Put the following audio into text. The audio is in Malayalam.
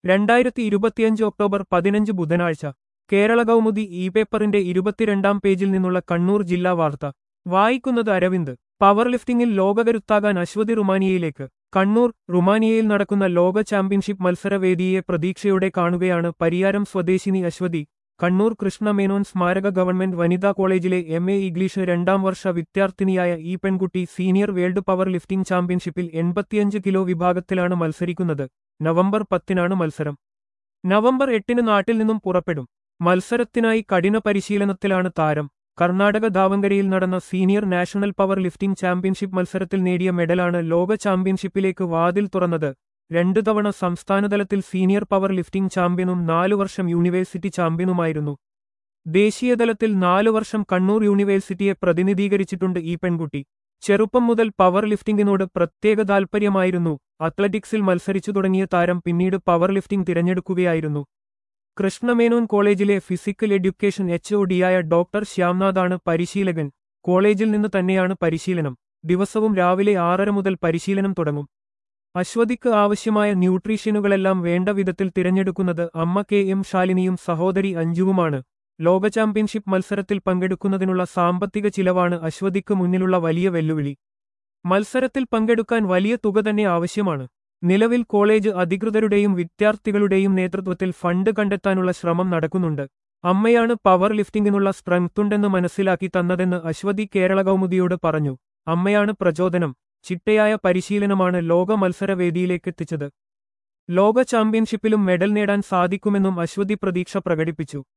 രണ്ടായിരത്തി ഇരുപത്തിയഞ്ച് ഒക്ടോബർ പതിനഞ്ച് ബുധനാഴ്ച കേരള കൗമുദി ഇ പേപ്പറിന്റെ ഇരുപത്തിരണ്ടാം പേജിൽ നിന്നുള്ള കണ്ണൂർ ജില്ലാ വാർത്ത വായിക്കുന്നത് അരവിന്ദ് പവർ ലിഫ്റ്റിംഗിൽ ലോകകരുത്താകാൻ അശ്വതി റുമാനിയയിലേക്ക് കണ്ണൂർ റുമാനിയയിൽ നടക്കുന്ന ലോക ചാമ്പ്യൻഷിപ്പ് മത്സരവേദിയെ പ്രതീക്ഷയോടെ കാണുകയാണ് പരിയാരം സ്വദേശിനി അശ്വതി കണ്ണൂർ കൃഷ്ണമേനോൻ സ്മാരക ഗവൺമെന്റ് വനിതാ കോളേജിലെ എം എ ഇംഗ്ലീഷ് രണ്ടാം വർഷ വിദ്യാർത്ഥിനിയായ ഈ പെൺകുട്ടി സീനിയർ വേൾഡ് പവർ ലിഫ്റ്റിംഗ് ചാമ്പ്യൻഷിപ്പിൽ എൺപത്തിയഞ്ച് കിലോ വിഭാഗത്തിലാണ് മത്സരിക്കുന്നത് നവംബർ പത്തിനാണ് മത്സരം നവംബർ എട്ടിന് നാട്ടിൽ നിന്നും പുറപ്പെടും മത്സരത്തിനായി കഠിന പരിശീലനത്തിലാണ് താരം കർണാടക ദാവങ്കരയിൽ നടന്ന senior national power lifting championship മത്സരത്തിൽ നേടിയ മെഡലാണ് ലോക ചാമ്പ്യൻഷിപ്പിലേക്ക് വാതിൽ തുറന്നത് രണ്ടു തവണ സംസ്ഥാനതലത്തിൽ സീനിയർ പവർ ലിഫ്റ്റിംഗ് ചാമ്പ്യനും നാലു വർഷം യൂണിവേഴ്സിറ്റി ചാമ്പ്യനുമായിരുന്നു ദേശീയതലത്തിൽ നാലു വർഷം കണ്ണൂർ യൂണിവേഴ്സിറ്റിയെ പ്രതിനിധീകരിച്ചിട്ടുണ്ട് ഈ പെൺകുട്ടി ചെറുപ്പം മുതൽ പവർ ലിഫ്റ്റിംഗിനോട് പ്രത്യേക താൽപ്പര്യമായിരുന്നു അത്ലറ്റിക്സിൽ മത്സരിച്ചു തുടങ്ങിയ താരം പിന്നീട് പവർ ലിഫ്റ്റിംഗ് തിരഞ്ഞെടുക്കുകയായിരുന്നു കൃഷ്ണമേനോൻ കോളേജിലെ ഫിസിക്കൽ എഡ്യൂക്കേഷൻ എച്ച് ഒ ഡിയായ ഡോക്ടർ ശ്യാംനാഥാണ് പരിശീലകൻ കോളേജിൽ നിന്ന് തന്നെയാണ് പരിശീലനം ദിവസവും രാവിലെ ആറര മുതൽ പരിശീലനം തുടങ്ങും അശ്വതിക്ക് ആവശ്യമായ ന്യൂട്രീഷ്യനുകളെല്ലാം വേണ്ട വിധത്തിൽ തിരഞ്ഞെടുക്കുന്നത് അമ്മ കെ എം ശാലിനിയും സഹോദരി അഞ്ജുവുമാണ് ലോക ചാമ്പ്യൻഷിപ്പ് മത്സരത്തിൽ പങ്കെടുക്കുന്നതിനുള്ള സാമ്പത്തിക ചിലവാണ് അശ്വതിക്ക് മുന്നിലുള്ള വലിയ വെല്ലുവിളി മത്സരത്തിൽ പങ്കെടുക്കാൻ വലിയ തുക തന്നെ ആവശ്യമാണ് നിലവിൽ കോളേജ് അധികൃതരുടെയും വിദ്യാർത്ഥികളുടെയും നേതൃത്വത്തിൽ ഫണ്ട് കണ്ടെത്താനുള്ള ശ്രമം നടക്കുന്നുണ്ട് അമ്മയാണ് പവർ ലിഫ്റ്റിംഗിനുള്ള സ്ട്രെങ്ത്തുണ്ടെന്ന് മനസ്സിലാക്കി തന്നതെന്ന് അശ്വതി കേരള കൗമുദിയോട് പറഞ്ഞു അമ്മയാണ് പ്രചോദനം ചിട്ടയായ പരിശീലനമാണ് ലോക മത്സരവേദിയിലേക്കെത്തിച്ചത് ലോക ചാമ്പ്യൻഷിപ്പിലും മെഡൽ നേടാൻ സാധിക്കുമെന്നും അശ്വതി പ്രതീക്ഷ പ്രകടിപ്പിച്ചു